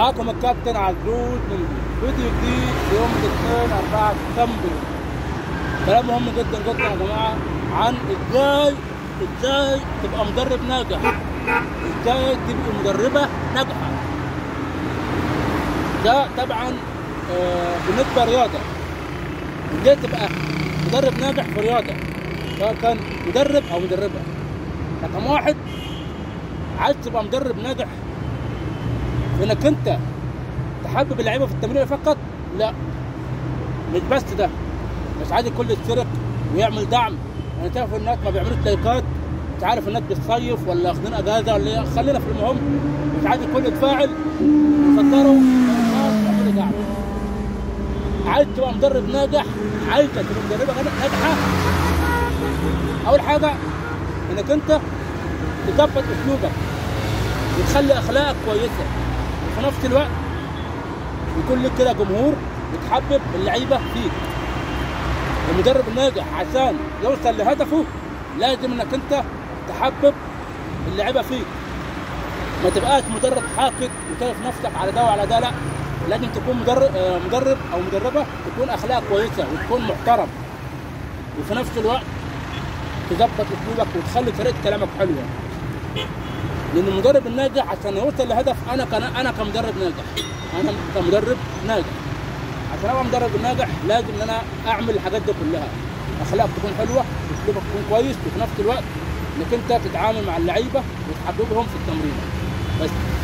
معاكم الكابتن عزوز من فيديو جديد في يوم الاثنين 4 سبتمبر كلام مهم جدا جدا يا جماعه عن ازاي ازاي تبقى مدرب ناجح ازاي تبقى مدربه ناجحه ده طبعا آه، بالنسبه للرياضه ازاي تبقى مدرب ناجح في الرياضه سواء كان مدرب او مدربه رقم واحد عايز تبقى مدرب ناجح في انك انت تحبب اللعيبه في التمرين فقط لا مش بس ده مش عايز الكل يشترك ويعمل دعم انا تعرف الناس ما بيعملوش لايكات مش عارف الناس بتصيف ولا واخدين اجازه ولا إيه. خلينا في المهم مش عايز الكل يتفاعل يفكروا يعملوا دعم عايز تبقى مدرب ناجح عايز تبقى مدربه ناجحه اول حاجه انك انت تظبط اسلوبك وتخلي اخلاقك كويسه وفي نفس الوقت يكون لك كده جمهور وتحبب اللعيبه فيك المدرب الناجح عشان يوصل لهدفه لازم انك انت تحبب اللعيبه فيك ما تبقاش مدرب حاقد وشايف نفسك على ده وعلى ده لا لازم تكون مدرب آه، مدرب او مدربه تكون اخلاق كويسه وتكون محترم وفي نفس الوقت تظبط اسلوبك وتخلي طريقه كلامك حلوه لان المدرب الناجح عشان يوصل لهدف انا كان انا كمدرب ناجح انا كمدرب ناجح عشان ابقى مدرب ناجح لازم ان انا اعمل الحاجات دي كلها اخلاقك تكون حلوه اسلوبك يكون كويس وفي نفس الوقت انك انت تتعامل مع اللعيبه وتحببهم في التمرين بس